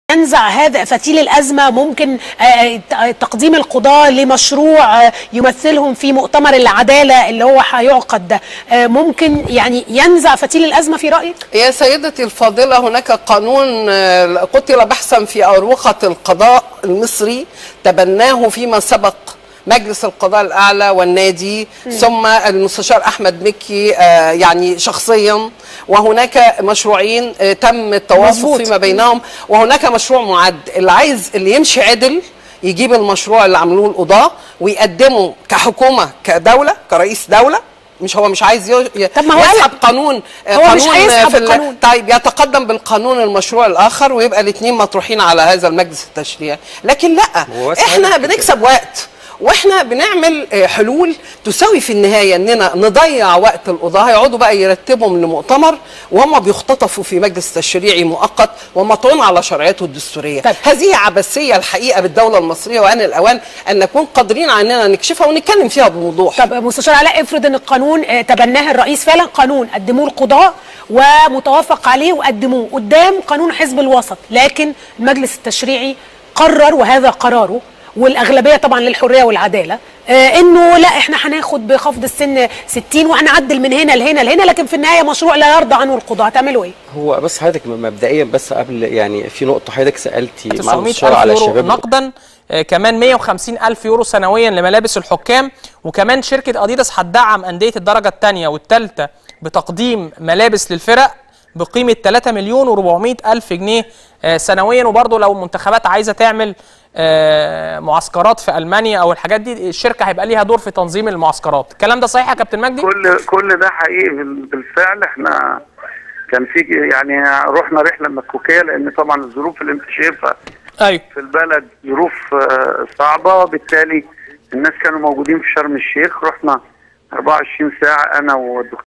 ينزع هذا فتيل الازمه ممكن آه، تقديم القضاه لمشروع آه، يمثلهم في مؤتمر العداله اللي هو هيعقد ده آه، ممكن يعني ينزع فتيل الازمه في رايك؟ يا سيدتي الفاضله هناك قانون آه، قتل بحثا في اروقه القضاء المصري تبناه فيما سبق مجلس القضاء الاعلى والنادي ثم المستشار احمد مكي آه، يعني شخصيا وهناك مشروعين آه، تم التوافق مظبوط. فيما بينهم وهناك مشروع معد اللي عايز اللي يمشي عدل يجيب المشروع اللي عملوه القضاه ويقدمه كحكومه كدوله كرئيس دوله مش هو مش عايز ي- طب ما هو يسحب قال- قانون آه، هو مش قانون هيسحب في ال- القانون. طيب يتقدم بالقانون المشروع الاخر ويبقى الاثنين مطروحين على هذا المجلس التشريعي لكن لا هو بس احنا حضرتك- بنكسب وقت واحنا بنعمل آه، حلول تساوي في النهايه اننا نضيع وقت القضاه يقعدوا بقى يرتبهم لمؤتمر وهم بيختطفوا في مجلس تشريعي مؤقت ومطعون على شرعيته الدستوريه طيب. هذه عبثيه الحقيقه بالدوله المصريه وان الاوان ان نكون قادرين على اننا نكشفها ونتكلم فيها بوضوح طب مستشار علاء افرض ان القانون آه، تبناه الرئيس فعلا قانون قدموه القضاء ومتوافق عليه وقدموه قدام قانون حزب الوسط لكن المجلس التشريعي قرر وهذا قراره والاغلبيه طبعا للحريه والعداله آه انه لا احنا هناخد بخفض السن 60 وهنعدل من هنا لهنا لهنا لكن في النهايه مشروع لا يرضى عنه القضاه هتعملوا ايه؟ هو بس حضرتك مبدئيا بس قبل يعني في نقطه حضرتك سالتي مع 900 المستشار ألف على يورو الشباب نقدا آه، كمان 150 ألف يورو سنويا لملابس الحكام وكمان شركة أديداس هتدعم أندية الدرجة الثانية والثالثة بتقديم ملابس للفرق بقيمة 3 مليون و400 ألف جنيه آه، سنويا وبرضه لو المنتخبات عايزة تعمل آه، معسكرات في ألمانيا أو الحاجات دي الشركة هيبقى ليها دور في تنظيم المعسكرات الكلام ده صحيح يا كابتن مجدي؟ كل كل ده حقيقي بال- بالفعل احنا كان في يعني رحنا رحله مكوكيه لان طبعا الظروف اللي انت شايفها أيوه في البلد ظروف آه، صعبه بالتالي الناس كانوا موجودين في شرم الشيخ رحنا 24 ساعه انا والدكتور